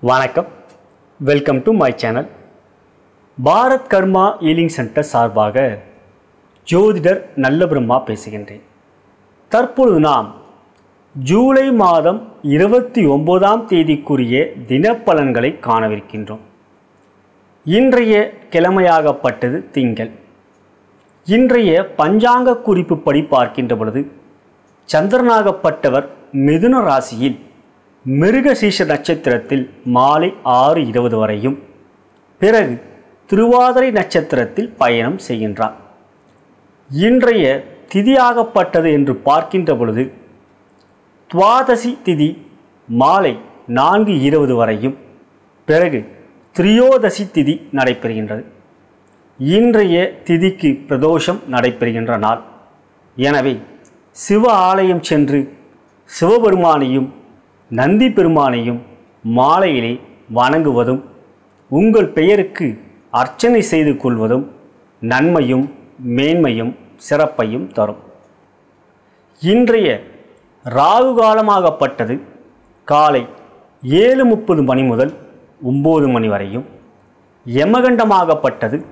வணக்கம் welcome to my channel Bharat Karma healing centre சார்பாக ஜோதிடர் நல்ல பிரம்மா பேசுகின்றேன் தற்பொழுது நாம் ஜூலை மாதம் இருபத்தி ஒன்பதாம் தேதிக்குரிய தினப்பலன்களை காணவிருக்கின்றோம் இன்றைய கிழமையாகப்பட்டது திங்கள் இன்றைய பஞ்சாங்க குறிப்புப்படி பார்க்கின்ற பொழுது சந்திரனாகப்பட்டவர் மிதுன ராசியில் மிருகசீஷ நட்சத்திரத்தில் மாலை ஆறு இருபது வரையும் பிறகு திருவாதிரை நட்சத்திரத்தில் பயணம் செய்கின்றார் இன்றைய திதியாகப்பட்டது என்று பார்க்கின்ற பொழுது துவாதசி திதி மாலை நான்கு இருபது வரையும் பிறகு திரியோதசி திதி நடைபெறுகின்றது இன்றைய திதிக்கு பிரதோஷம் நடைபெறுகின்ற நாள் எனவே சிவ ஆலயம் சென்று சிவபெருமானையும் நந்தி பெருமானையும் மாலையிலே வணங்குவதும் உங்கள் பெயருக்கு அர்ச்சனை செய்து கொள்வதும் நன்மையும் மேன்மையும் சிறப்பையும் தரும் இன்றைய ராகு காலமாகப்பட்டது காலை ஏழு முப்பது மணி முதல் ஒம்பது மணி வரையும் யமகண்டமாகப்பட்டது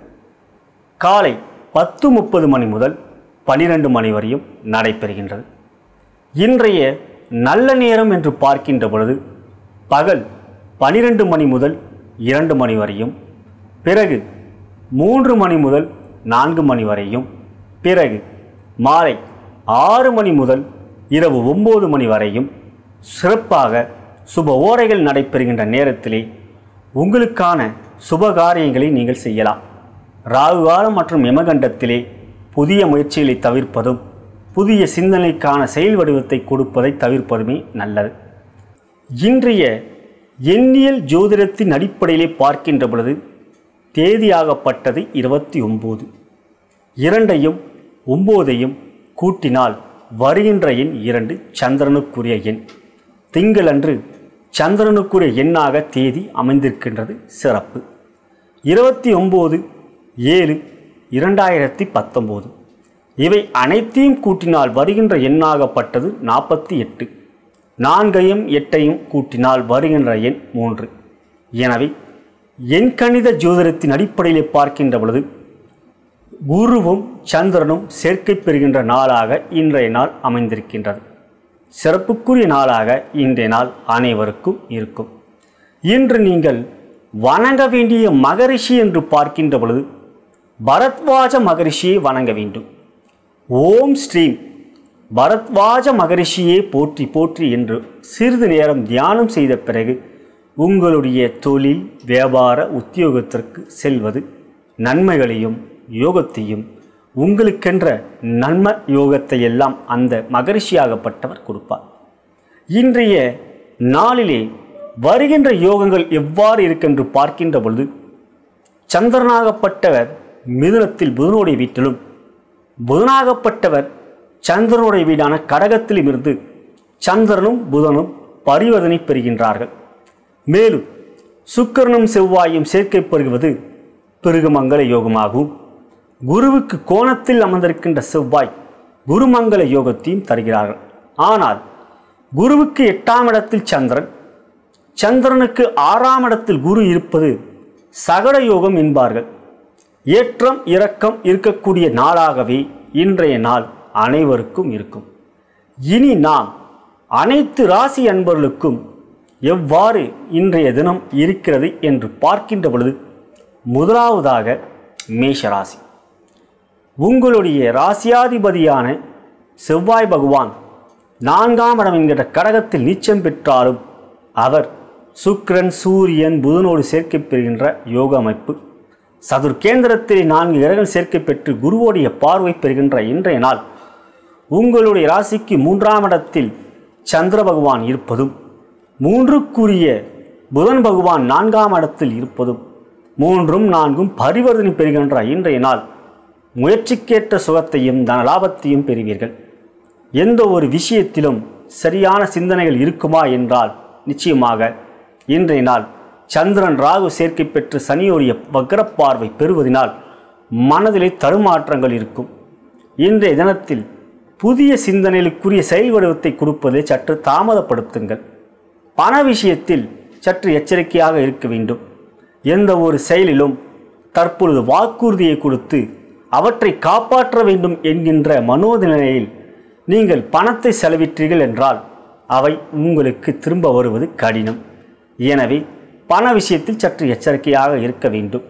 காலை பத்து முப்பது மணி முதல் பனிரெண்டு மணி வரையும் நடைபெறுகின்றது இன்றைய நல்ல நேரம் என்று பார்க்கின்ற பொழுது பகல் பனிரெண்டு மணி முதல் இரண்டு மணி வரையும் பிறகு மூன்று மணி முதல் நான்கு மணி வரையும் பிறகு மாலை ஆறு மணி முதல் இரவு ஒம்பது மணி வரையும் சிறப்பாக சுப ஓரைகள் நடைபெறுகின்ற நேரத்திலே உங்களுக்கான சுப காரியங்களை நீங்கள் செய்யலாம் ராகு காலம் மற்றும் யமகண்டத்திலே புதிய முயற்சிகளை தவிர்ப்பதும் புதிய சிந்தனைக்கான செயல் வடிவத்தை கொடுப்பதை தவிர்ப்பதுமே நல்லது இன்றைய எண்ணியல் ஜோதிடத்தின் அடிப்படையிலே பார்க்கின்ற பொழுது தேதியாகப்பட்டது இருபத்தி ஒம்பது இரண்டையும் ஒம்போதையும் கூட்டினால் வருகின்ற எண் இரண்டு சந்திரனுக்குரிய எண் திங்களன்று சந்திரனுக்குரிய எண்ணாக தேதி அமைந்திருக்கின்றது சிறப்பு இருபத்தி ஒம்பது ஏழு இரண்டாயிரத்தி பத்தொம்போது இவை அனைத்தையும் கூட்டினால் வருகின்ற எண்ணாகப்பட்டது நாற்பத்தி எட்டு நான்கையும் எட்டையும் கூட்டினால் வருகின்ற எண் மூன்று எனவே எண்கணித ஜோதிடத்தின் அடிப்படையிலே பார்க்கின்ற பொழுது குருவும் சந்திரனும் சேர்க்கை பெறுகின்ற நாளாக இன்றைய நாள் அமைந்திருக்கின்றது சிறப்புக்குரிய நாளாக இன்றைய நாள் அனைவருக்கும் இருக்கும் இன்று நீங்கள் வணங்க வேண்டிய மகரிஷி என்று பார்க்கின்ற பொழுது பரத்வாஜ மகரிஷியை வணங்க வேண்டும் ஓம் ஸ்ரீம் பரத்வாஜ மகரிஷியே போற்றி போற்றி என்று சிறிது நேரம் தியானம் செய்த பிறகு உங்களுடைய தொழில் வியாபார உத்தியோகத்திற்கு செல்வது நன்மைகளையும் யோகத்தையும் உங்களுக்கென்ற நன்ம யோகத்தை எல்லாம் அந்த மகரிஷியாகப்பட்டவர் கொடுப்பார் இன்றைய நாளிலே வருகின்ற யோகங்கள் எவ்வாறு இருக்கென்று பார்க்கின்ற பொழுது சந்திரனாகப்பட்டவர் மிதுனத்தில் புதனுடைய வீட்டிலும் புதனாகப்பட்டவர் சந்திரனுடைய வீடான கடகத்திலும் இருந்து சந்திரனும் புதனும் பரிவர்த்தனை பெறுகின்றார்கள் மேலும் சுக்கிரனும் செவ்வாயும் சேர்க்கை பெறுவது பிருகுமங்கல யோகமாகும் குருவுக்கு கோணத்தில் அமர்ந்திருக்கின்ற செவ்வாய் குருமங்கல யோகத்தையும் தருகிறார்கள் ஆனால் குருவுக்கு எட்டாம் இடத்தில் சந்திரன் சந்திரனுக்கு ஆறாம் இடத்தில் குரு இருப்பது சகட யோகம் என்பார்கள் ஏற்றம் இரக்கம் இருக்கக்கூடிய நாளாகவே இன்றைய நாள் அனைவருக்கும் இருக்கும் இனி நாம் அனைத்து ராசி அன்பர்களுக்கும் எவ்வாறு இன்றைய தினம் இருக்கிறது என்று பார்க்கின்ற பொழுது முதலாவதாக மேஷராசி உங்களுடைய ராசியாதிபதியான செவ்வாய் பகவான் நான்காம் இடம் என்கிற கடகத்தில் நீச்சம் பெற்றாலும் அவர் சுக்கிரன் சூரியன் புதனோடு சேர்க்கை பெறுகின்ற யோக அமைப்பு சதுர்கேந்திரத்தில் நான்கு கிரகங்கள் சேர்க்கை பெற்று குருவோடைய பார்வை பெறுகின்ற இன்றைய நாள் உங்களுடைய ராசிக்கு மூன்றாம் இடத்தில் சந்திர பகவான் இருப்பதும் மூன்றுக்குரிய புதன் பகவான் நான்காம் இடத்தில் இருப்பதும் மூன்றும் நான்கும் பரிவர்த்தனை பெறுகின்ற இன்றைய நாள் முயற்சிக்கேற்ற சுகத்தையும் தனலாபத்தையும் பெறுவீர்கள் எந்த ஒரு விஷயத்திலும் சரியான சிந்தனைகள் இருக்குமா என்றால் நிச்சயமாக இன்றைய நாள் சந்திரன் ராகு சேர்க்கை பெற்று சனியோடைய வக்ரப்பார்வை பெறுவதனால் மனதிலே தடுமாற்றங்கள் இருக்கும் இன்றைய தினத்தில் புதிய சிந்தனைகளுக்குரிய செயல் வடிவத்தை கொடுப்பதை சற்று தாமதப்படுத்துங்கள் பண விஷயத்தில் சற்று எச்சரிக்கையாக இருக்க வேண்டும் எந்த ஒரு செயலிலும் தற்பொழுது வாக்குறுதியை கொடுத்து அவற்றை காப்பாற்ற வேண்டும் என்கின்ற மனோநிலையில் நீங்கள் பணத்தை செலவிட்டீர்கள் என்றால் அவை உங்களுக்கு திரும்ப வருவது கடினம் எனவே பண விஷயத்தில் சற்று எச்சரிக்கையாக இருக்க வேண்டும்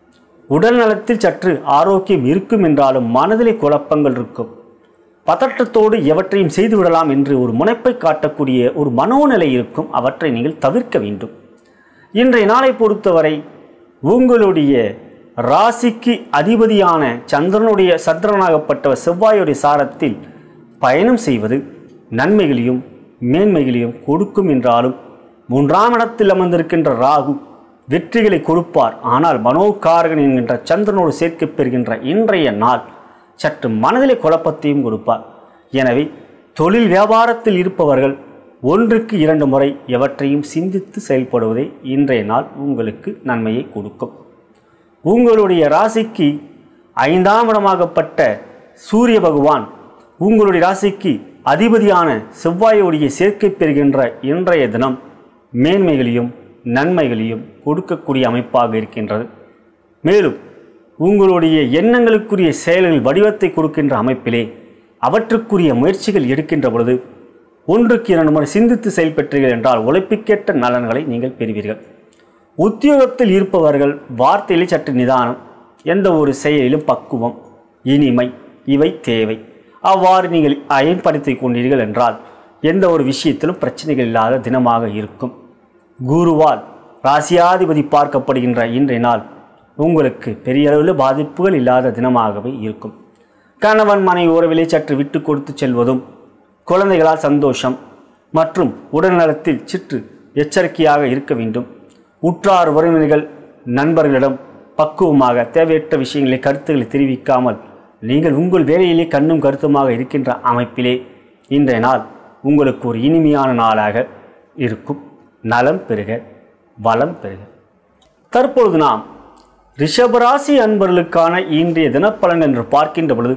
உடல் நலத்தில் சற்று ஆரோக்கியம் இருக்கும் என்றாலும் மனதிலே குழப்பங்கள் இருக்கும் பதற்றத்தோடு எவற்றையும் செய்துவிடலாம் என்று ஒரு முனைப்பை காட்டக்கூடிய ஒரு மனோநிலை இருக்கும் அவற்றை நீங்கள் தவிர்க்க வேண்டும் இன்றைய நாளை பொறுத்தவரை உங்களுடைய ராசிக்கு அதிபதியான சந்திரனுடைய சந்திரனாகப்பட்டவர் செவ்வாயுடைய சாரத்தில் பயணம் செய்வது நன்மைகளையும் மேன்மைகளையும் கொடுக்கும் என்றாலும் மூன்றாம் இடத்தில் அமர்ந்திருக்கின்ற ராகு வெற்றிகளை கொடுப்பார் ஆனால் மனோகாரகன் என்கின்ற சந்திரனோடு சேர்க்கப் பெறுகின்ற இன்றைய நாள் சற்று மனதிலே குழப்பத்தையும் கொடுப்பார் எனவே தொழில் வியாபாரத்தில் இருப்பவர்கள் ஒன்றுக்கு இரண்டு முறை எவற்றையும் சிந்தித்து செயல்படுவதே இன்றைய நாள் உங்களுக்கு நன்மையை கொடுக்கும் உங்களுடைய ராசிக்கு ஐந்தாம் இடமாகப்பட்ட சூரிய பகவான் உங்களுடைய ராசிக்கு அதிபதியான செவ்வாயோடைய சேர்க்கை பெறுகின்ற இன்றைய தினம் மேன்மைகளையும் நன்மைகளையும் கொடுக்கக்கூடிய அமைப்பாக இருக்கின்றது மேலும் உங்களுடைய எண்ணங்களுக்குரிய செயல்கள் வடிவத்தை கொடுக்கின்ற அமைப்பிலே அவற்றுக்குரிய முயற்சிகள் எடுக்கின்ற பொழுது ஒன்றுக்கு இரண்டு முறை சிந்தித்து செயல்பற்றீர்கள் என்றால் உழைப்புக்கேற்ற நலன்களை நீங்கள் பெறுவீர்கள் உத்தியோகத்தில் இருப்பவர்கள் வார்த்தையிலே சற்று நிதானம் எந்த ஒரு செயலிலும் பக்குவம் இனிமை இவை தேவை அவ்வாறு நீங்கள் பயன்படுத்திக் கொண்டீர்கள் என்றால் எந்த ஒரு விஷயத்திலும் பிரச்சனைகள் இல்லாத தினமாக இருக்கும் குருவால் ராசியாதிபதி பார்க்கப்படுகின்ற இன்றைய நாள் உங்களுக்கு பெரிய அளவில் பாதிப்புகள் இல்லாத தினமாகவே இருக்கும் கணவன் மனை உறவிலே சற்று விட்டு கொடுத்து செல்வதும் குழந்தைகளால் சந்தோஷம் மற்றும் உடல்நலத்தில் சிற்று எச்சரிக்கையாக இருக்க வேண்டும் உற்றார் உறவினர்கள் நண்பர்களிடம் பக்குவமாக தேவையற்ற விஷயங்களை கருத்துக்களை தெரிவிக்காமல் நீங்கள் உங்கள் வேலையிலே கண்ணும் கருத்துமாக இருக்கின்ற அமைப்பிலே இன்றைய நாள் உங்களுக்கு ஒரு இனிமையான நாளாக இருக்கும் நலம் பெறுக வளம் பெறுக தற்பொழுது நாம் ரிஷபராசி அன்பர்களுக்கான இன்றைய தினப்பலன் என்று பார்க்கின்ற பொழுது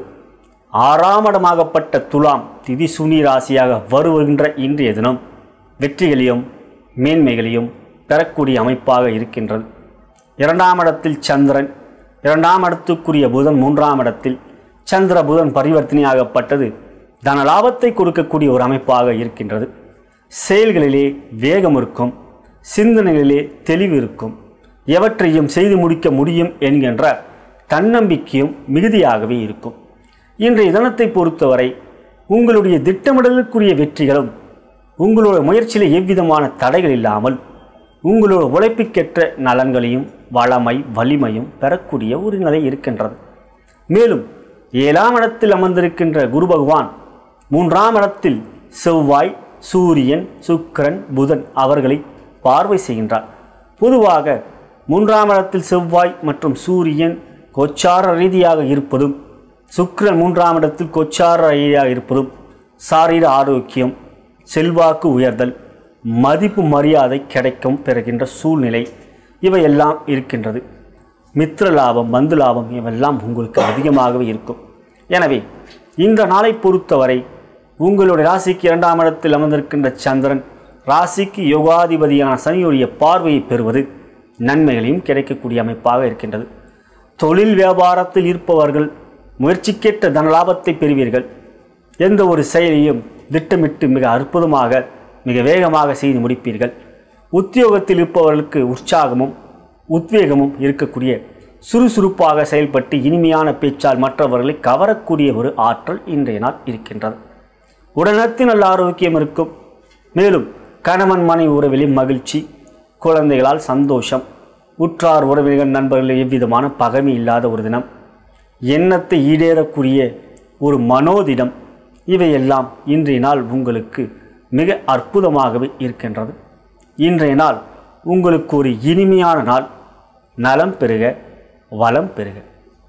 ஆறாம் இடமாகப்பட்ட துலாம் திதி சுனி ராசியாக வருகின்ற இன்றைய தினம் வெற்றிகளையும் மேன்மைகளையும் பெறக்கூடிய அமைப்பாக இருக்கின்றது இரண்டாம் இடத்தில் சந்திரன் இரண்டாம் இடத்துக்குரிய புதன் மூன்றாம் இடத்தில் சந்திர புதன் பரிவர்த்தனையாகப்பட்டது தன லாபத்தை கொடுக்கக்கூடிய ஒரு அமைப்பாக இருக்கின்றது செயல்களிலே வேகம் இருக்கும் சிந்தனைகளிலே தெளிவு இருக்கும் எவற்றையும் செய்து முடிக்க முடியும் என்கின்ற தன்னம்பிக்கையும் மிகுதியாகவே இருக்கும் இன்றைய தினத்தை பொறுத்தவரை உங்களுடைய திட்டமிடலுக்குரிய வெற்றிகளும் உங்களோட முயற்சியில் எவ்விதமான தடைகள் இல்லாமல் உங்களோட உழைப்புக்கேற்ற நலன்களையும் வளமை வலிமையும் பெறக்கூடிய ஒரு நிலை இருக்கின்றது மேலும் ஏழாம் இடத்தில் அமர்ந்திருக்கின்ற குரு பகவான் மூன்றாம் இடத்தில் செவ்வாய் சூரியன் சுக்கிரன் புதன் அவர்களை பார்வை செய்கின்றார் பொதுவாக மூன்றாம் இடத்தில் செவ்வாய் மற்றும் சூரியன் கொச்சார ரீதியாக இருப்பதும் சுக்கிரன் மூன்றாம் இடத்தில் கொச்சார ரீதியாக இருப்பதும் சாரீர ஆரோக்கியம் செல்வாக்கு உயர்தல் மதிப்பு மரியாதை கிடைக்கும் பெறுகின்ற சூழ்நிலை இவையெல்லாம் இருக்கின்றது மித்திர லாபம் பந்து லாபம் இவையெல்லாம் உங்களுக்கு அதிகமாகவே இருக்கும் எனவே இந்த நாளை பொறுத்தவரை உங்களுடைய ராசிக்கு இரண்டாம் இடத்தில் அமர்ந்திருக்கின்ற சந்திரன் ராசிக்கு யோகாதிபதியான சனியுடைய பார்வையை பெறுவது நன்மைகளையும் கிடைக்கக்கூடிய அமைப்பாக இருக்கின்றது தொழில் வியாபாரத்தில் இருப்பவர்கள் முயற்சிக்கேற்ற தன லாபத்தை பெறுவீர்கள் எந்த ஒரு செயலையும் திட்டமிட்டு மிக அற்புதமாக மிக வேகமாக செய்து முடிப்பீர்கள் உத்தியோகத்தில் இருப்பவர்களுக்கு உற்சாகமும் உத்வேகமும் இருக்கக்கூடிய சுறுசுறுப்பாக செயல்பட்டு இனிமையான பேச்சால் மற்றவர்களை கவரக்கூடிய ஒரு ஆற்றல் இன்றைய நாள் இருக்கின்றது உடனத்தில் நல்ல ஆரோக்கியம் இருக்கும் மேலும் கணவன் மனை உறவிலே மகிழ்ச்சி குழந்தைகளால் சந்தோஷம் உற்றார் உறவினர்கள் நண்பர்கள் எவ்விதமான பகைமை இல்லாத ஒரு தினம் எண்ணத்தை ஈடேறக்கூடிய ஒரு மனோதினம் இவையெல்லாம் இன்றைய நாள் உங்களுக்கு மிக அற்புதமாகவே இருக்கின்றது இன்றைய நாள் உங்களுக்கு ஒரு இனிமையான நாள் நலம் பெறுக வளம் பெறுக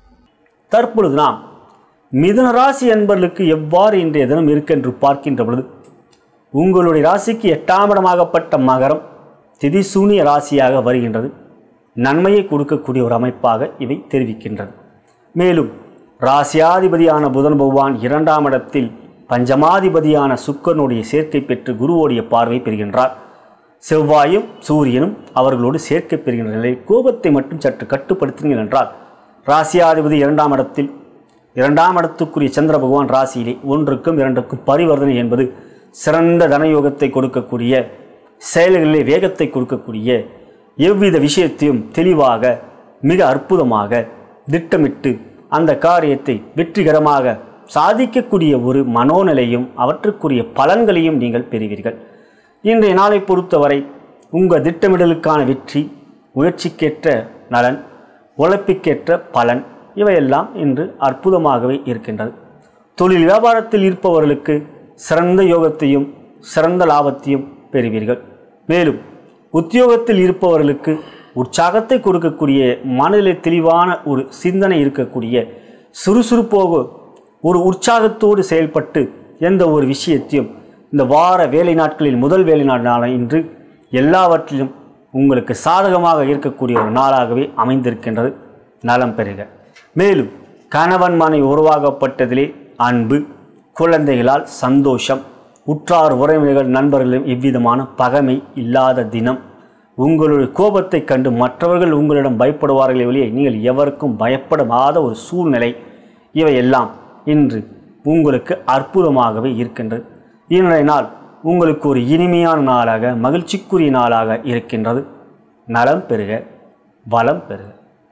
தற்பொழுது நாம் மிதுன ராசி என்பவர்களுக்கு எவ்வாறு இன்றைய தினம் இருக்கென்று பார்க்கின்ற பொழுது உங்களுடைய ராசிக்கு எட்டாம் இடமாகப்பட்ட மகரம் திதிசூனிய ராசியாக வருகின்றது நன்மையை கொடுக்கக்கூடிய ஒரு அமைப்பாக இவை தெரிவிக்கின்றது மேலும் ராசியாதிபதியான புதன் பகவான் இரண்டாம் இடத்தில் பஞ்சமாதிபதியான சுக்கரனுடைய சேர்க்கை பெற்று குருவோடைய பார்வை பெறுகின்றார் செவ்வாயும் சூரியனும் அவர்களோடு சேர்க்கப் பெறுகின்ற நிலையில் கோபத்தை மட்டும் சற்று கட்டுப்படுத்தினீர்கள் என்றால் ராசியாதிபதி இரண்டாம் இடத்தில் இரண்டாம் இடத்துக்குரிய சந்திர பகவான் ராசியிலே ஒன்றுக்கும் இரண்டுக்கும் பரிவர்த்தனை என்பது சிறந்த தனயோகத்தை கொடுக்கக்கூடிய செயல்களிலே வேகத்தை கொடுக்கக்கூடிய எவ்வித விஷயத்தையும் தெளிவாக மிக அற்புதமாக திட்டமிட்டு அந்த காரியத்தை வெற்றிகரமாக சாதிக்கக்கூடிய ஒரு மனோநிலையும் அவற்றுக்குரிய பலன்களையும் நீங்கள் பெறுவீர்கள் இன்றைய நாளை பொறுத்தவரை உங்கள் திட்டமிடலுக்கான வெற்றி முயற்சிக்கேற்ற நலன் உழைப்புக்கேற்ற பலன் இவையெல்லாம் இன்று அற்புதமாகவே இருக்கின்றது தொழில் வியாபாரத்தில் இருப்பவர்களுக்கு சிறந்த யோகத்தையும் சிறந்த லாபத்தையும் பெறுவீர்கள் மேலும் உத்தியோகத்தில் இருப்பவர்களுக்கு உற்சாகத்தை கொடுக்கக்கூடிய மனதிலே தெளிவான ஒரு சிந்தனை இருக்கக்கூடிய சுறுசுறுப்போக ஒரு உற்சாகத்தோடு செயல்பட்டு எந்த ஒரு விஷயத்தையும் இந்த வார வேலை நாட்களில் முதல் வேலை நாள் இன்று எல்லாவற்றிலும் உங்களுக்கு சாதகமாக இருக்கக்கூடிய ஒரு நாளாகவே அமைந்திருக்கின்றது நலம் பெறுக மேலும் கணவன் மனை உருவாகப்பட்டதிலே அன்பு குழந்தைகளால் சந்தோஷம் உற்றார் உறவினர்கள் நண்பர்களும் எவ்விதமான பகைமை இல்லாத தினம் உங்களுடைய கோபத்தை கண்டு மற்றவர்கள் உங்களிடம் பயப்படுவார்களே ஒழிய நீங்கள் எவருக்கும் பயப்படாத ஒரு சூழ்நிலை இவையெல்லாம் இன்று உங்களுக்கு அற்புதமாகவே இருக்கின்றது இன்றைய நாள் உங்களுக்கு ஒரு இனிமையான நாளாக மகிழ்ச்சிக்குரிய நாளாக இருக்கின்றது நலம் பெறுக வளம் பெறுக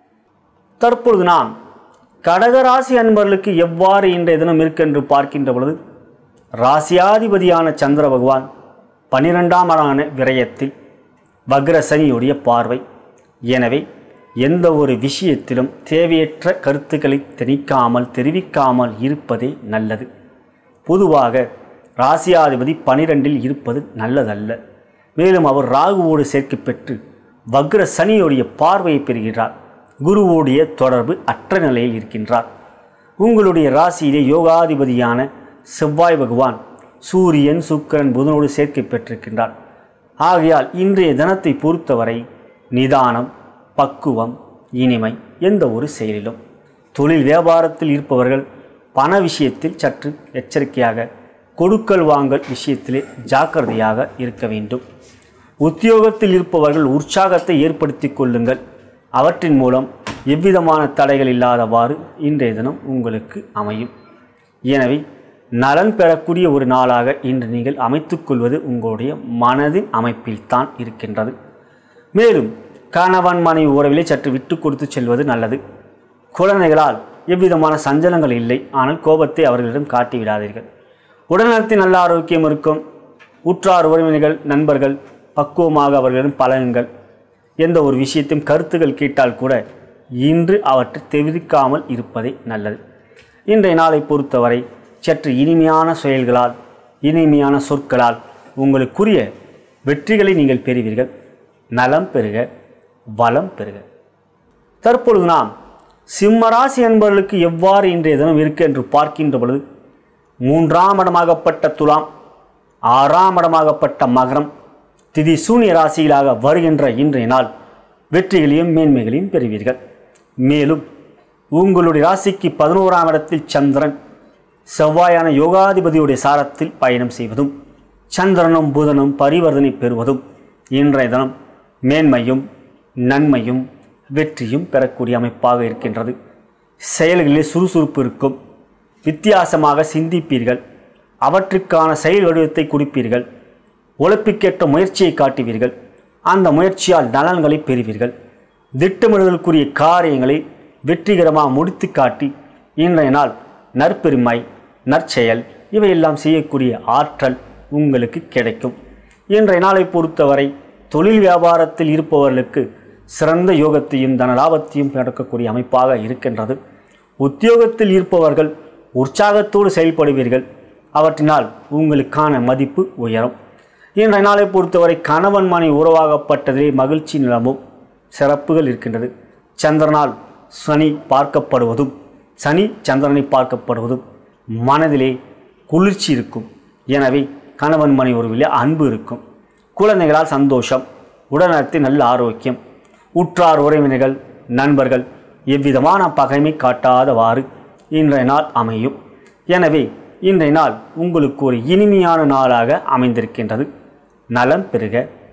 தற்பொழுது நாம் கடகராசி அன்பர்களுக்கு எவ்வாறு இன்றைய தினம் இருக்கென்று பார்க்கின்ற பொழுது ராசியாதிபதியான சந்திர பகவான் பனிரெண்டாம் ஆன விரயத்தில் வக்ர சனியுடைய பார்வை எனவே எந்த ஒரு விஷயத்திலும் தேவையற்ற கருத்துக்களை திணிக்காமல் தெரிவிக்காமல் இருப்பதே நல்லது பொதுவாக ராசியாதிபதி பனிரெண்டில் இருப்பது நல்லதல்ல மேலும் அவர் ராகுவோடு சேர்க்கை பெற்று வக்ர சனியுடைய பார்வையை பெறுகிறார் குருவோடைய தொடர்பு அற்ற நிலையில் இருக்கின்றார் உங்களுடைய ராசியிலே யோகாதிபதியான செவ்வாய் பகவான் சூரியன் சுக்கிரன் புதனோடு சேர்க்கை பெற்றிருக்கின்றார் ஆகையால் இன்றைய தினத்தை பொறுத்தவரை நிதானம் பக்குவம் இனிமை எந்த ஒரு செயலிலும் தொழில் வியாபாரத்தில் இருப்பவர்கள் பண விஷயத்தில் சற்று எச்சரிக்கையாக கொடுக்கல் வாங்கல் விஷயத்திலே ஜாக்கிரதையாக இருக்க வேண்டும் உத்தியோகத்தில் இருப்பவர்கள் உற்சாகத்தை ஏற்படுத்தி கொள்ளுங்கள் அவற்றின் மூலம் எவ்விதமான தடைகள் இல்லாதவாறு இன்றைய தினம் உங்களுக்கு அமையும் எனவே நலன் பெறக்கூடிய ஒரு நாளாக இன்று நீங்கள் அமைத்துக்கொள்வது உங்களுடைய மனதின் அமைப்பில்தான் இருக்கின்றது மேலும் கணவன் மனைவி உறவிலே சற்று விட்டு கொடுத்து செல்வது நல்லது குழந்தைகளால் எவ்விதமான சஞ்சலங்கள் இல்லை ஆனால் கோபத்தை அவர்களிடம் காட்டி விடாதீர்கள் உடல்நலத்தில் நல்ல ஆரோக்கியம் இருக்கும் உற்றார் உறவினர்கள் நண்பர்கள் பக்குவமாக அவர்களிடம் பழகுங்கள் எந்த ஒரு விஷயத்தையும் கருத்துகள் கேட்டால் கூட இன்று அவற்றை தெரிவிக்காமல் இருப்பதே நல்லது இன்றைய நாளை பொறுத்தவரை சற்று இனிமையான செயல்களால் இனிமையான சொற்களால் உங்களுக்குரிய வெற்றிகளை நீங்கள் பெறுவீர்கள் நலம் பெறுக வளம் பெறுக தற்பொழுது நாம் சிம்மராசி என்பவர்களுக்கு எவ்வாறு இன்றைய தினம் இருக்கு என்று பார்க்கின்ற பொழுது மூன்றாம் இடமாகப்பட்ட துலாம் ஆறாம் இடமாகப்பட்ட மகரம் திதி சூனிய ராசிகளாக வருகின்ற இன்றைய நாள் வெற்றிகளையும் மேன்மைகளையும் பெறுவீர்கள் மேலும் உங்களுடைய ராசிக்கு பதினோராம் இடத்தில் சந்திரன் செவ்வாயான யோகாதிபதியுடைய சாரத்தில் பயணம் செய்வதும் சந்திரனும் புதனும் பரிவர்த்தனை பெறுவதும் இன்றைய தினம் மேன்மையும் நன்மையும் வெற்றியும் பெறக்கூடிய அமைப்பாக இருக்கின்றது செயல்களில் சுறுசுறுப்பு இருக்கும் வித்தியாசமாக சிந்திப்பீர்கள் அவற்றுக்கான செயல் வடிவத்தை கொடுப்பீர்கள் உழைப்புக்கேற்ற முயற்சியை காட்டுவீர்கள் அந்த முயற்சியால் நலன்களை பெறுவீர்கள் திட்டமிடுதலுக்குரிய காரியங்களை வெற்றிகரமாக முடித்து காட்டி இன்றைய நாள் நற்பெருமை நற்செயல் இவையெல்லாம் செய்யக்கூடிய ஆற்றல் உங்களுக்கு கிடைக்கும் இன்றைய நாளை பொறுத்தவரை தொழில் வியாபாரத்தில் இருப்பவர்களுக்கு சிறந்த யோகத்தையும் தன லாபத்தையும் நடக்கக்கூடிய அமைப்பாக இருக்கின்றது உத்தியோகத்தில் இருப்பவர்கள் உற்சாகத்தோடு செயல்படுவீர்கள் அவற்றினால் உங்களுக்கான மதிப்பு உயரும் இன்றைய நாளை பொறுத்தவரை கணவன் மனை உறவாகப்பட்டதிலே மகிழ்ச்சி நிலமும் சிறப்புகள் இருக்கின்றது சந்திரனால் சனி பார்க்கப்படுவதும் சனி சந்திரனை பார்க்கப்படுவதும் மனதிலே குளிர்ச்சி இருக்கும் எனவே கணவன் மனை உறவிலே அன்பு இருக்கும் குழந்தைகளால் சந்தோஷம் உடல்நலத்தில் நல்ல ஆரோக்கியம் உற்றார் உறவினர்கள் நண்பர்கள் எவ்விதமான பகைமை காட்டாதவாறு இன்றைய நாள் அமையும் எனவே இன்றைய நாள் உங்களுக்கு ஒரு இனிமையான நாளாக அமைந்திருக்கின்றது நலம் பெறுக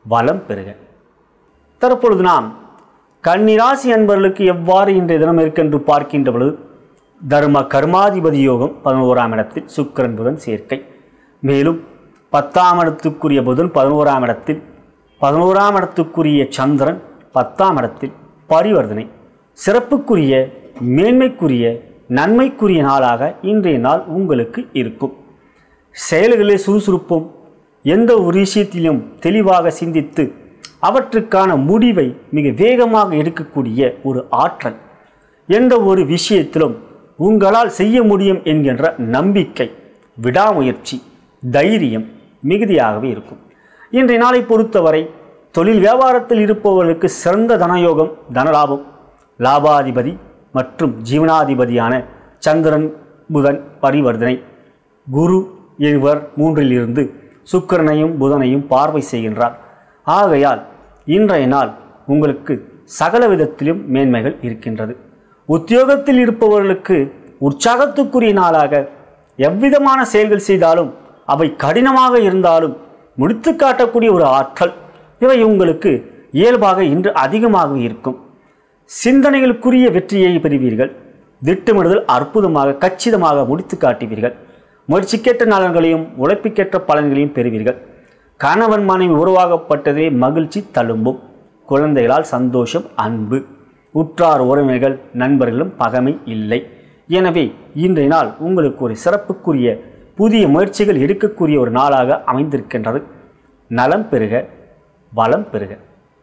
வளம் பெறுக தற்பொழுது நாம் கன்னிராசி அன்பர்களுக்கு எவ்வாறு இன்றைய தினம் இருக்கென்று பார்க்கின்ற பொழுது தர்ம கர்மாதிபதி யோகம் பதினோராம் இடத்தில் சுக்கிரன் புதன் சேர்க்கை மேலும் பத்தாம் இடத்துக்குரிய புதன் பதினோராம் இடத்தில் பதினோராம் இடத்துக்குரிய சந்திரன் பத்தாம் இடத்தில் பரிவர்த்தனை சிறப்புக்குரிய மேன்மைக்குரிய நன்மைக்குரிய நாளாக இன்றைய நாள் உங்களுக்கு இருக்கும் செயல்களே சுறுசுறுப்பும் எந்த ஒரு விஷயத்திலும் தெளிவாக சிந்தித்து அவற்றுக்கான முடிவை மிக வேகமாக எடுக்கக்கூடிய ஒரு ஆற்றல் எந்த ஒரு விஷயத்திலும் உங்களால் செய்ய முடியும் என்கின்ற நம்பிக்கை விடாமுயற்சி தைரியம் மிகுதியாகவே இருக்கும் இன்றைய நாளை பொறுத்தவரை தொழில் வியாபாரத்தில் இருப்பவர்களுக்கு சிறந்த தனயோகம் தனலாபம் லாபாதிபதி மற்றும் ஜீவனாதிபதியான சந்திரன் புதன் பரிவர்த்தனை குரு இவர் மூன்றில் இருந்து சுக்கிரனையும் புதனையும் பார்வை செய்கின்றார் ஆகையால் இன்றைய நாள் உங்களுக்கு சகல விதத்திலும் மேன்மைகள் இருக்கின்றது உத்தியோகத்தில் இருப்பவர்களுக்கு உற்சாகத்துக்குரிய நாளாக எவ்விதமான செயல்கள் செய்தாலும் அவை கடினமாக இருந்தாலும் முடித்து காட்டக்கூடிய ஒரு ஆற்றல் இவை உங்களுக்கு இயல்பாக இன்று அதிகமாக இருக்கும் சிந்தனைகளுக்குரிய வெற்றியை பெறுவீர்கள் திட்டமிடுதல் அற்புதமாக கச்சிதமாக முடித்து காட்டுவீர்கள் முயற்சிக்கேற்ற நலன்களையும் உழைப்புக்கேற்ற பலன்களையும் பெறுவீர்கள் கணவன் மனைவி உருவாகப்பட்டதே மகிழ்ச்சி தழும்பும் குழந்தைகளால் சந்தோஷம் அன்பு உற்றார் உறவினர்கள் நண்பர்களும் பகமை இல்லை எனவே இன்றைய நாள் உங்களுக்கு ஒரு சிறப்புக்குரிய புதிய முயற்சிகள் எடுக்கக்கூடிய ஒரு நாளாக அமைந்திருக்கின்றது நலம் பெறுக வளம் பெறுக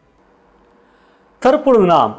தற்பொழுது நாம்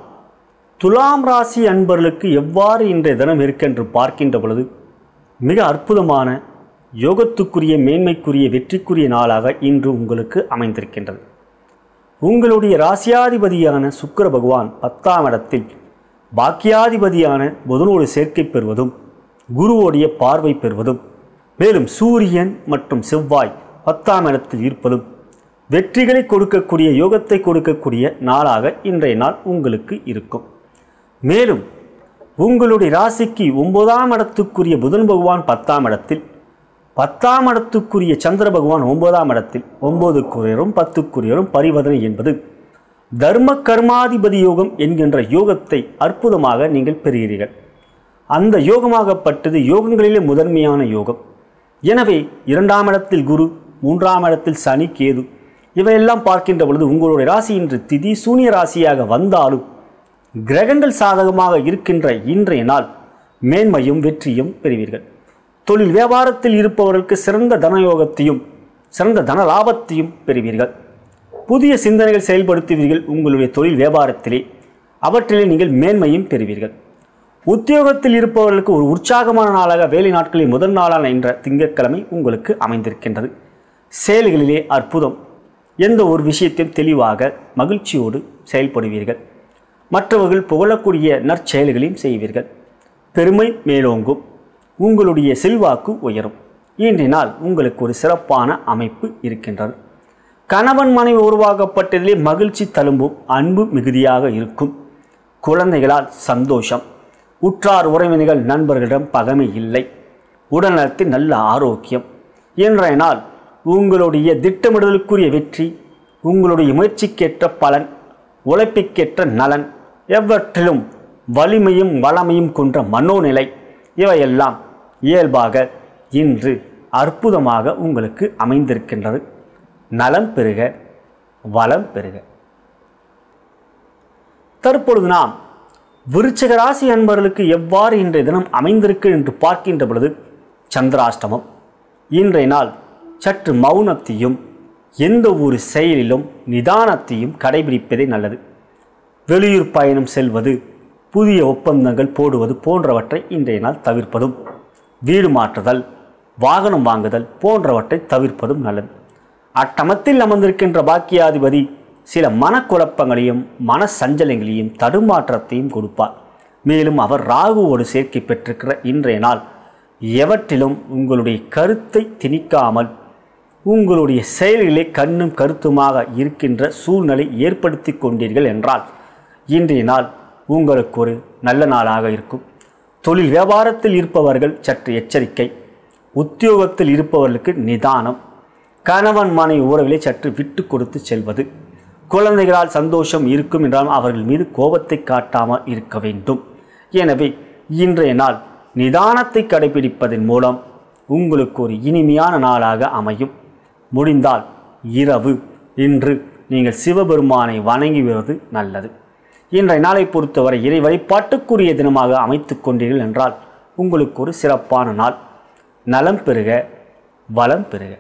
துலாம் ராசி அன்பர்களுக்கு எவ்வாறு இன்றைய தினம் இருக்கென்று பார்க்கின்ற பொழுது மிக அற்புதமான யோகத்துக்குரிய மேன்மைக்குரிய வெற்றிக்குரிய நாளாக இன்று உங்களுக்கு அமைந்திருக்கின்றது உங்களுடைய ராசியாதிபதியான சுக்கிர பகவான் பத்தாம் இடத்தில் பாக்கியாதிபதியான புதனோடு சேர்க்கை பெறுவதும் குருவோடைய பார்வை பெறுவதும் மேலும் சூரியன் மற்றும் செவ்வாய் பத்தாம் இடத்தில் இருப்பதும் வெற்றிகளை கொடுக்கக்கூடிய யோகத்தை கொடுக்கக்கூடிய நாளாக இன்றைய நாள் உங்களுக்கு இருக்கும் மேலும் உங்களுடைய ராசிக்கு ஒன்பதாம் இடத்துக்குரிய புதன் பகவான் பத்தாம் இடத்தில் பத்தாம் இடத்துக்குரிய சந்திர பகவான் ஒன்பதாம் இடத்தில் ஒன்பதுக்குரியரும் பத்துக்குரியரும் பரிவர்த்தனை என்பது தர்ம கர்மாதிபதி யோகம் என்கின்ற யோகத்தை அற்புதமாக நீங்கள் பெறுகிறீர்கள் அந்த யோகமாகப்பட்டது யோகங்களிலே முதன்மையான யோகம் எனவே இரண்டாம் இடத்தில் குரு மூன்றாம் இடத்தில் சனி கேது இவையெல்லாம் பார்க்கின்ற பொழுது உங்களுடைய ராசி இன்று திதி சூனிய ராசியாக வந்தாலும் கிரகங்கள் சாதகமாக இருக்கின்ற இன்றைய நாள் மேன்மையும் வெற்றியும் பெறுவீர்கள் தொழில் வியாபாரத்தில் இருப்பவர்களுக்கு சிறந்த தனயோகத்தையும் சிறந்த தன லாபத்தையும் பெறுவீர்கள் புதிய சிந்தனைகள் செயல்படுத்துவீர்கள் உங்களுடைய தொழில் வியாபாரத்திலே அவற்றிலே நீங்கள் மேன்மையும் பெறுவீர்கள் உத்தியோகத்தில் இருப்பவர்களுக்கு ஒரு உற்சாகமான நாளாக வேலை நாட்களில் முதல் நாளான என்ற திங்கட்கிழமை உங்களுக்கு அமைந்திருக்கின்றது செயல்களிலே அற்புதம் எந்த ஒரு விஷயத்தையும் தெளிவாக மகிழ்ச்சியோடு செயல்படுவீர்கள் மற்றவர்கள் புகழக்கூடிய நற்செயல்களையும் செய்வீர்கள் பெருமை மேலோங்கும் உங்களுடைய செல்வாக்கு உயரும் இன்றைய நாள் உங்களுக்கு ஒரு சிறப்பான அமைப்பு இருக்கின்றது கணவன் மனைவி உருவாக்கப்பட்டதிலே மகிழ்ச்சி தழும்பும் அன்பு மிகுதியாக இருக்கும் குழந்தைகளால் சந்தோஷம் உற்றார் உறவினர்கள் நண்பர்களிடம் பகமை இல்லை உடல்நலத்தில் நல்ல ஆரோக்கியம் இன்றைய நாள் உங்களுடைய திட்டமிடலுக்குரிய வெற்றி உங்களுடைய முயற்சிக்கேற்ற பலன் உழைப்புக்கேற்ற நலன் எவற்றிலும் வலிமையும் வளமையும் கொன்ற மனோநிலை இவையெல்லாம் இயல்பாக இன்று அற்புதமாக உங்களுக்கு அமைந்திருக்கின்றது நலம் பெறுக வளம் பெறுக தற்பொழுது நாம் விருச்சக ராசி அன்பர்களுக்கு எவ்வாறு இன்றைய தினம் அமைந்திருக்கு என்று பார்க்கின்ற பொழுது சந்திராஷ்டமம் இன்றைய நாள் சற்று மௌனத்தையும் எந்த ஒரு செயலிலும் நிதானத்தையும் கடைபிடிப்பதே நல்லது வெளியூர் பயணம் செல்வது புதிய ஒப்பந்தங்கள் போடுவது போன்றவற்றை இன்றைய நாள் தவிர்ப்பதும் வீடு மாற்றுதல் வாகனம் வாங்குதல் போன்றவற்றை தவிர்ப்பதும் நல்லது அட்டமத்தில் அமர்ந்திருக்கின்ற பாக்கியாதிபதி சில மனக்குழப்பங்களையும் மன சஞ்சலங்களையும் தடுமாற்றத்தையும் கொடுப்பார் மேலும் அவர் ராகுவோடு சேர்க்கை பெற்றிருக்கிற இன்றைய நாள் எவற்றிலும் உங்களுடைய கருத்தை திணிக்காமல் உங்களுடைய செயல்களே கண்ணும் கருத்துமாக இருக்கின்ற சூழ்நிலை ஏற்படுத்தி கொண்டீர்கள் என்றால் இன்றைய நாள் உங்களுக்கு ஒரு நல்ல நாளாக இருக்கும் தொழில் வியாபாரத்தில் இருப்பவர்கள் சற்று எச்சரிக்கை உத்தியோகத்தில் இருப்பவர்களுக்கு நிதானம் கணவன் மனைவி உறவிலே சற்று விட்டு கொடுத்து செல்வது குழந்தைகளால் சந்தோஷம் இருக்கும் என்றாலும் அவர்கள் மீது கோபத்தை காட்டாமல் இருக்க வேண்டும் எனவே இன்றைய நாள் நிதானத்தை கடைபிடிப்பதன் மூலம் உங்களுக்கு ஒரு இனிமையான நாளாக அமையும் முடிந்தால் இரவு இன்று நீங்கள் சிவபெருமானை வணங்கி வருவது நல்லது இன்றைய நாளை பொறுத்தவரை இறை வழிபாட்டுக்குரிய தினமாக அமைத்துக் கொண்டீர்கள் என்றால் உங்களுக்கு ஒரு சிறப்பான நாள் நலம் பெறுக வளம் பெறுக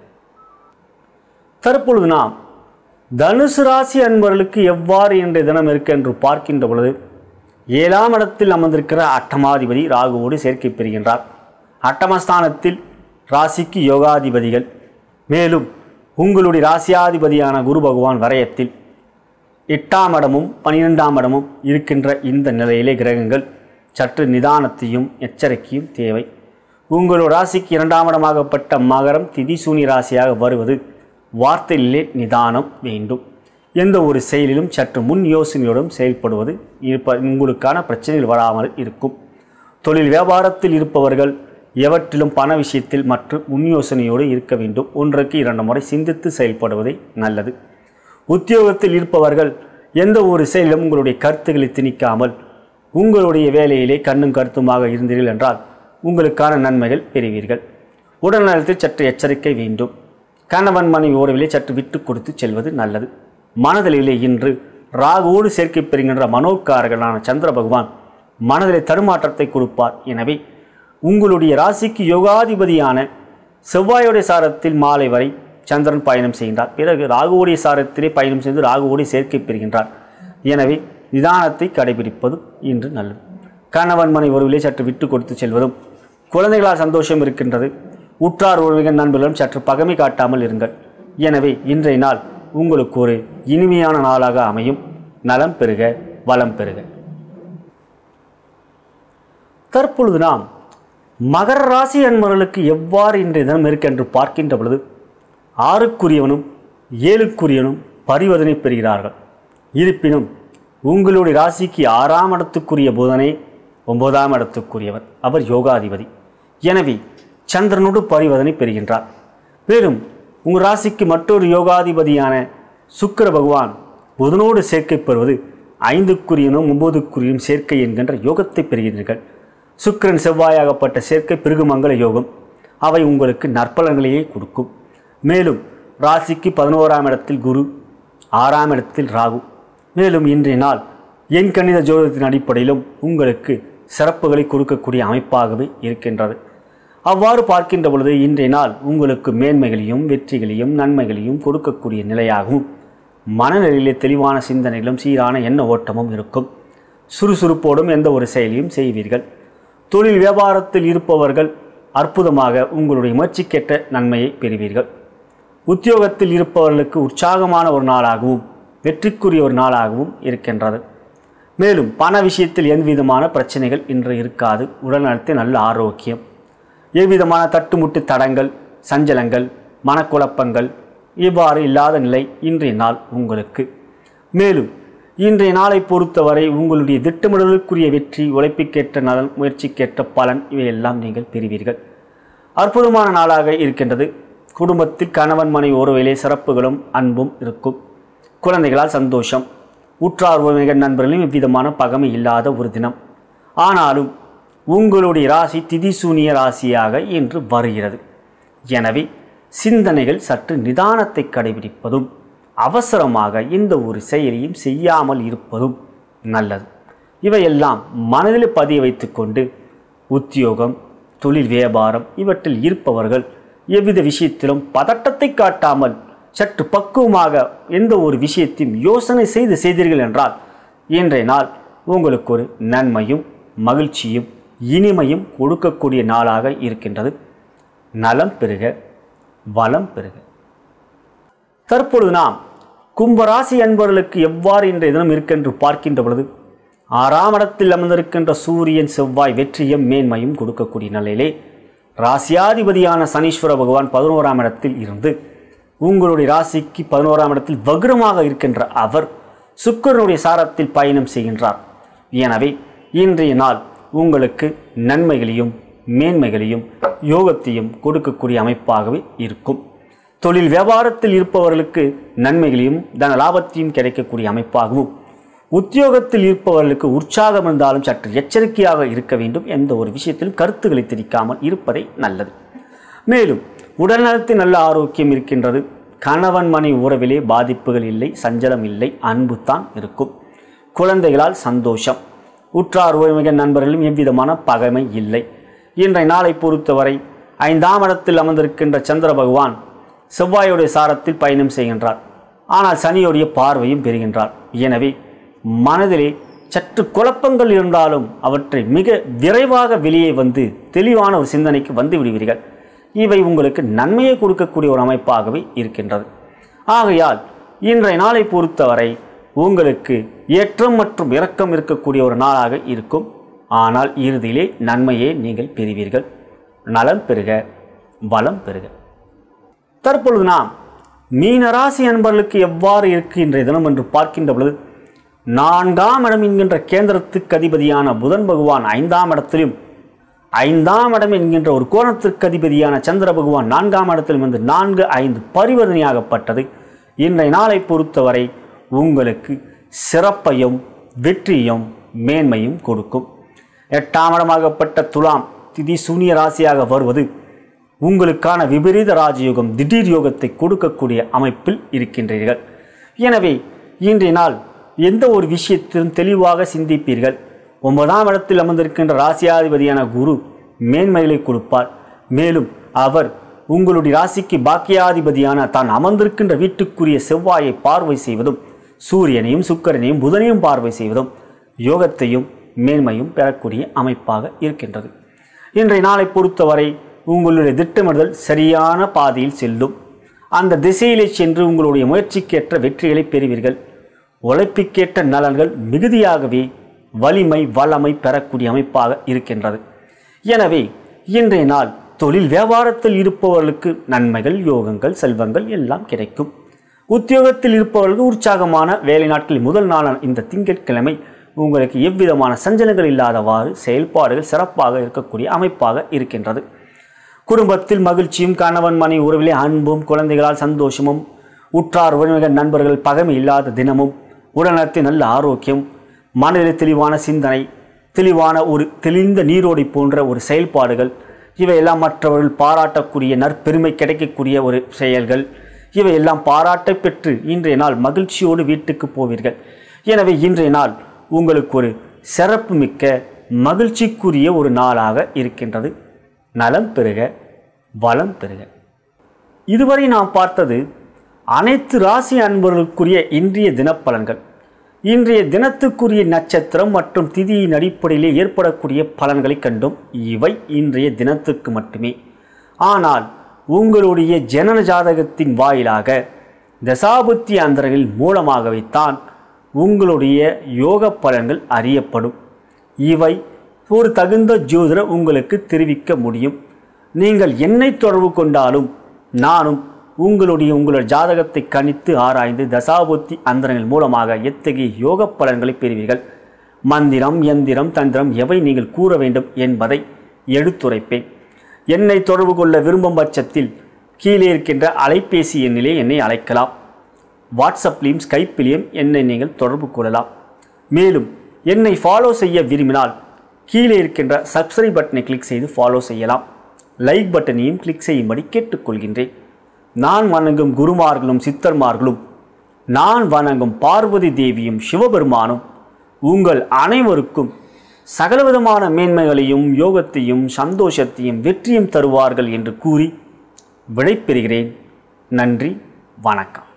தற்பொழுது நாம் தனுசு ராசி அன்பர்களுக்கு எவ்வாறு இன்றைய தினம் இருக்கு என்று பார்க்கின்ற பொழுது ஏழாம் இடத்தில் அமர்ந்திருக்கிற அட்டமாதிபதி ராகுவோடு சேர்க்கை பெறுகின்றார் அட்டமஸ்தானத்தில் ராசிக்கு யோகாதிபதிகள் மேலும் உங்களுடைய ராசியாதிபதியான குரு பகவான் வரையத்தில் எட்டாம் இடமும் பனிரெண்டாம் இடமும் இருக்கின்ற இந்த நிலையிலே கிரகங்கள் சற்று நிதானத்தையும் எச்சரிக்கையும் தேவை உங்களோட ராசிக்கு இரண்டாம் இடமாகப்பட்ட மகரம் திதிசூனி ராசியாக வருவது வார்த்தையிலே நிதானம் வேண்டும் எந்த ஒரு செயலிலும் சற்று முன் யோசனையோடும் செயல்படுவது இருப்ப உங்களுக்கான பிரச்சனைகள் வராமல் இருக்கும் தொழில் வியாபாரத்தில் இருப்பவர்கள் எவற்றிலும் பண விஷயத்தில் மற்றும் முன் யோசனையோடு இருக்க வேண்டும் ஒன்றுக்கு இரண்டு முறை சிந்தித்து செயல்படுவதே நல்லது உத்தியோகத்தில் இருப்பவர்கள் எந்த ஒரு செயலிலும் உங்களுடைய கருத்துக்களை திணிக்காமல் உங்களுடைய வேலையிலே கண்ணும் கருத்துமாக இருந்தீர்கள் என்றால் உங்களுக்கான நன்மைகள் பெறுவீர்கள் உடல்நலத்தில் சற்று எச்சரிக்கை வேண்டும் கணவன் மனைவி உறவிலே சற்று விட்டு கொடுத்து செல்வது நல்லது மனதிலே இன்று ராகுவோடு சேர்க்கை பெறுகின்ற மனோக்காரர்களான சந்திர பகவான் மனதிலே தடுமாற்றத்தை கொடுப்பார் எனவே உங்களுடைய ராசிக்கு யோகாதிபதியான செவ்வாயுடைய சாரத்தில் மாலை வரை சந்திரன் பயணம் செய்கின்றார் பிறகு ராகுவோடைய சாரத்திலே பயணம் செய்து ராகுவோடு சேர்க்கை பெறுகின்றார் எனவே நிதானத்தை கடைபிடிப்பது இன்று நல்லது கணவன் மனை உறவிலே சற்று விட்டு கொடுத்து செல்வதும் குழந்தைகளால் சந்தோஷம் இருக்கின்றது உற்றார் உறவிகள் நண்பர்களும் சற்று பகமை காட்டாமல் இருங்கள் எனவே இன்றைய நாள் உங்களுக்கு ஒரு இனிமையான நாளாக அமையும் நலம் பெறுக வளம் பெறுக தற்பொழுது நாம் மகர ராசி அன்பர்களுக்கு எவ்வாறு இன்றைய தினம் இருக்கு என்று பார்க்கின்ற பொழுது ஆறுக்குரியவனும் ஏழுக்குரியவனும் பரிவர்த்தனை பெறுகிறார்கள் இருப்பினும் உங்களுடைய ராசிக்கு ஆறாம் இடத்துக்குரிய புதனே ஒன்பதாம் இடத்துக்குரியவர் அவர் யோகாதிபதி எனவே சந்திரனோடு பரிவர்த்தனை பெறுகின்றார் மேலும் உங்கள் ராசிக்கு மற்றொரு யோகாதிபதியான சுக்கிர பகவான் புதனோடு சேர்க்கை பெறுவது ஐந்துக்குரியனும் ஒன்பதுக்குரியும் சேர்க்கை என்கின்ற யோகத்தை பெறுகிறீர்கள் சுக்கிரன் செவ்வாயாகப்பட்ட சேர்க்கை பிருகுமங்கல யோகம் அவை உங்களுக்கு நற்பலன்களையே கொடுக்கும் மேலும் ராசிக்கு பதினோராம் இடத்தில் குரு ஆறாம் இடத்தில் ராகு மேலும் இன்றைய நாள் எண் கணித ஜோதிடத்தின் அடிப்படையிலும் உங்களுக்கு சிறப்புகளை கொடுக்கக்கூடிய அமைப்பாகவே இருக்கின்றது அவ்வாறு பார்க்கின்ற பொழுது இன்றைய நாள் உங்களுக்கு மேன்மைகளையும் வெற்றிகளையும் நன்மைகளையும் கொடுக்கக்கூடிய நிலையாகவும் மனநிலையிலே தெளிவான சிந்தனைகளும் சீரான எண்ண ஓட்டமும் இருக்கும் சுறுசுறுப்போடும் எந்த ஒரு செயலையும் செய்வீர்கள் தொழில் வியாபாரத்தில் இருப்பவர்கள் அற்புதமாக உங்களுடைய முயற்சிக்கேற்ற நன்மையை பெறுவீர்கள் உத்தியோகத்தில் இருப்பவர்களுக்கு உற்சாகமான ஒரு நாளாகவும் வெற்றிக்குரிய ஒரு நாளாகவும் இருக்கின்றது மேலும் பண விஷயத்தில் எந்தவிதமான பிரச்சனைகள் இன்று இருக்காது உடல்நலத்தில் நல்ல ஆரோக்கியம் எவ்விதமான தட்டுமுட்டு தடங்கள் சஞ்சலங்கள் மனக்குழப்பங்கள் இவ்வாறு இல்லாத நிலை இன்றைய நாள் உங்களுக்கு மேலும் இன்றைய நாளை பொறுத்தவரை உங்களுடைய திட்டமிடலுக்குரிய வெற்றி உழைப்புக்கேற்ற நலன் முயற்சிக்கேற்ற பலன் இவையெல்லாம் நீங்கள் பெறுவீர்கள் அற்புதமான நாளாக இருக்கின்றது குடும்பத்தில் கணவன் மனை ஒருவேளை சிறப்புகளும் அன்பும் இருக்கும் குழந்தைகளால் சந்தோஷம் உற்றார் உறவினர்கள் நண்பர்களும் எவ்விதமான பகமை இல்லாத ஒரு தினம் ஆனாலும் உங்களுடைய ராசி திதிசூனிய ராசியாக இன்று வருகிறது எனவே சிந்தனைகள் சற்று நிதானத்தை கடைபிடிப்பதும் அவசரமாக எந்த ஒரு செயலையும் செய்யாமல் இருப்பதும் நல்லது இவையெல்லாம் மனதில் பதிய வைத்துக்கொண்டு உத்தியோகம் தொழில் வியாபாரம் இவற்றில் இருப்பவர்கள் எவ்வித விஷயத்திலும் பதட்டத்தை காட்டாமல் சற்று பக்குவமாக எந்த ஒரு விஷயத்தையும் யோசனை செய்து செய்தீர்கள் என்றால் இன்றைய நாள் உங்களுக்கு ஒரு நன்மையும் மகிழ்ச்சியும் இனிமையும் கொடுக்கக்கூடிய நாளாக இருக்கின்றது நலம் பெறுக வளம் பெறுக தற்பொழுது நாம் கும்பராசி அன்பர்களுக்கு எவ்வாறு இன்றைய தினம் இருக்கென்று பார்க்கின்ற பொழுது ஆறாம் இடத்தில் அமர்ந்திருக்கின்ற சூரியன் செவ்வாய் வெற்றியும் மேன்மையும் கொடுக்கக்கூடிய நிலையிலே ராசியாதிபதியான சனீஸ்வர பகவான் பதினோராம் இடத்தில் இருந்து உங்களுடைய ராசிக்கு பதினோராம் இடத்தில் வக்ரமாக இருக்கின்ற அவர் சுக்கிரனுடைய சாரத்தில் பயணம் செய்கின்றார் எனவே இன்றைய நாள் உங்களுக்கு நன்மைகளையும் மேன்மைகளையும் யோகத்தையும் கொடுக்கக்கூடிய அமைப்பாகவே இருக்கும் தொழில் வியாபாரத்தில் இருப்பவர்களுக்கு நன்மைகளையும் தன லாபத்தையும் கிடைக்கக்கூடிய அமைப்பாகவும் உத்தியோகத்தில் இருப்பவர்களுக்கு உற்சாகம் இருந்தாலும் சற்று எச்சரிக்கையாக இருக்க வேண்டும் எந்த ஒரு விஷயத்திலும் கருத்துக்களை திரிக்காமல் இருப்பதே நல்லது மேலும் உடல்நலத்தில் நல்ல ஆரோக்கியம் இருக்கின்றது கணவன் மனை உறவிலே பாதிப்புகள் இல்லை சஞ்சலம் இல்லை அன்பு தான் இருக்கும் குழந்தைகளால் சந்தோஷம் உற்றார் உறவினர் நண்பர்களும் எவ்விதமான பகைமை இல்லை இன்றைய நாளை பொறுத்தவரை ஐந்தாம் இடத்தில் அமர்ந்திருக்கின்ற சந்திர பகவான் செவ்வாயுடைய சாரத்தில் பயணம் செய்கின்றார் ஆனால் சனியுடைய பார்வையும் பெறுகின்றார் எனவே மனதிலே சற்று குழப்பங்கள் இருந்தாலும் அவற்றை மிக விரைவாக வெளியே வந்து தெளிவான ஒரு சிந்தனைக்கு வந்து விடுவீர்கள் இவை உங்களுக்கு நன்மையை கொடுக்கக்கூடிய ஒரு அமைப்பாகவே இருக்கின்றது ஆகையால் இன்றைய நாளை பொறுத்தவரை உங்களுக்கு ஏற்றம் மற்றும் இரக்கம் இருக்கக்கூடிய ஒரு நாளாக இருக்கும் ஆனால் இறுதியிலே நன்மையே நீங்கள் பெறுவீர்கள் நலம் பெறுக வளம் பெறுக தற்பொழுது நாம் மீனராசி அன்பர்களுக்கு எவ்வாறு இருக்கு இன்றைய தினம் என்று பார்க்கின்ற பொழுது நான்காம் இடம் என்கின்ற கேந்திரத்துக்கு அதிபதியான புதன் பகவான் ஐந்தாம் இடத்திலும் ஐந்தாம் இடம் என்கின்ற ஒரு கோணத்திற்கு அதிபதியான சந்திர பகவான் நான்காம் இடத்திலும் வந்து நான்கு ஐந்து பரிவர்த்தனையாகப்பட்டது இன்றைய நாளை பொறுத்தவரை உங்களுக்கு சிறப்பையும் வெற்றியும் மேன்மையும் கொடுக்கும் எட்டாம் இடமாகப்பட்ட துலாம் திதி சூனிய ராசியாக வருவது உங்களுக்கான விபரீத ராஜயோகம் திடீர் யோகத்தை கொடுக்கக்கூடிய அமைப்பில் இருக்கின்றீர்கள் எனவே இன்றைய நாள் எந்த ஒரு விஷயத்திலும் தெளிவாக சிந்திப்பீர்கள் ஒன்பதாம் இடத்தில் அமர்ந்திருக்கின்ற ராசியாதிபதியான குரு மேன்மைகளை கொடுப்பார் மேலும் அவர் உங்களுடைய ராசிக்கு பாக்கியாதிபதியான தான் அமர்ந்திருக்கின்ற வீட்டுக்குரிய செவ்வாயை பார்வை செய்வதும் சூரியனையும் சுக்கரனையும் புதனையும் பார்வை செய்வதும் யோகத்தையும் மேன்மையும் பெறக்கூடிய அமைப்பாக இருக்கின்றது இன்றைய நாளை பொறுத்தவரை உங்களுடைய திட்டமிடுதல் சரியான பாதையில் செல்லும் அந்த திசையிலே சென்று உங்களுடைய முயற்சிக்கேற்ற வெற்றிகளை பெறுவீர்கள் உழைப்புக்கேற்ற நலன்கள் மிகுதியாகவே வலிமை வளமை பெறக்கூடிய அமைப்பாக இருக்கின்றது எனவே இன்றைய நாள் தொழில் வியாபாரத்தில் இருப்பவர்களுக்கு நன்மைகள் யோகங்கள் செல்வங்கள் எல்லாம் கிடைக்கும் உத்தியோகத்தில் இருப்பவர்களுக்கு உற்சாகமான வேலை நாட்களில் முதல் நாளான இந்த திங்கட்கிழமை உங்களுக்கு எவ்விதமான சஞ்சலங்கள் இல்லாதவாறு செயல்பாடுகள் சிறப்பாக இருக்கக்கூடிய அமைப்பாக இருக்கின்றது குடும்பத்தில் மகிழ்ச்சியும் கணவன் மனை உறவிலே அன்பும் குழந்தைகளால் சந்தோஷமும் உற்றார் உறவினர் நண்பர்கள் பகைமை இல்லாத தினமும் உடல்நலத்தில் நல்ல ஆரோக்கியம் மனதில் தெளிவான சிந்தனை தெளிவான ஒரு தெளிந்த நீரோடை போன்ற ஒரு செயல்பாடுகள் இவையெல்லாம் மற்றவர்கள் பாராட்டக்கூடிய நற்பெருமை கிடைக்கக்கூடிய ஒரு செயல்கள் இவையெல்லாம் பாராட்டை பெற்று இன்றைய நாள் மகிழ்ச்சியோடு வீட்டுக்கு போவீர்கள் எனவே இன்றைய நாள் உங்களுக்கு ஒரு சிறப்பு மிக்க மகிழ்ச்சிக்குரிய ஒரு நாளாக இருக்கின்றது நலம் பெறுக வளம் பெறுக இதுவரை நாம் பார்த்தது அனைத்து ராசி அன்பர்களுக்குரிய இன்றைய தினப்பலன்கள் இன்றைய தினத்துக்குரிய நட்சத்திரம் மற்றும் திதியின் அடிப்படையிலே ஏற்படக்கூடிய பலன்களை கண்டும் இவை இன்றைய தினத்துக்கு மட்டுமே ஆனால் உங்களுடைய ஜனன ஜாதகத்தின் வாயிலாக தசாபுத்தி அந்தரங்கள் மூலமாகவேத்தான் உங்களுடைய யோக பலன்கள் அறியப்படும் இவை ஒரு தகுந்த ஜோதிடர் உங்களுக்கு தெரிவிக்க முடியும் நீங்கள் என்னை தொடர்பு கொண்டாலும் நானும் உங்களுடைய உங்களுடைய ஜாதகத்தை கணித்து ஆராய்ந்து தசாபுத்தி அந்தரங்கள் மூலமாக எத்தகைய யோக பலன்களை பெறுவீர்கள் மந்திரம் எந்திரம் தந்திரம் எவை நீங்கள் கூற வேண்டும் என்பதை எடுத்துரைப்பேன் என்னை தொடர்பு கொள்ள விரும்பும் பட்சத்தில் கீழே இருக்கின்ற அலைபேசி எண்ணிலே என்னை அழைக்கலாம் வாட்ஸ்அப்லேயும் ஸ்கைப்பிலையும் என்னை நீங்கள் தொடர்பு கொள்ளலாம் மேலும் என்னை ஃபாலோ செய்ய விரும்பினால் கீழே இருக்கின்ற சப்ஸ்கிரைப் பட்டனை கிளிக் செய்து ஃபாலோ செய்யலாம் லைக் பட்டனையும் கிளிக் செய்யும்படி கேட்டுக்கொள்கின்றேன் நான் வணங்கும் குருமார்களும் சித்தர்மார்களும் நான் வணங்கும் பார்வதி தேவியும் சிவபெருமானும் உங்கள் அனைவருக்கும் சகலவிதமான மேன்மைகளையும் யோகத்தையும் சந்தோஷத்தையும் வெற்றியும் தருவார்கள் என்று கூறி விடைபெறுகிறேன் நன்றி வணக்கம்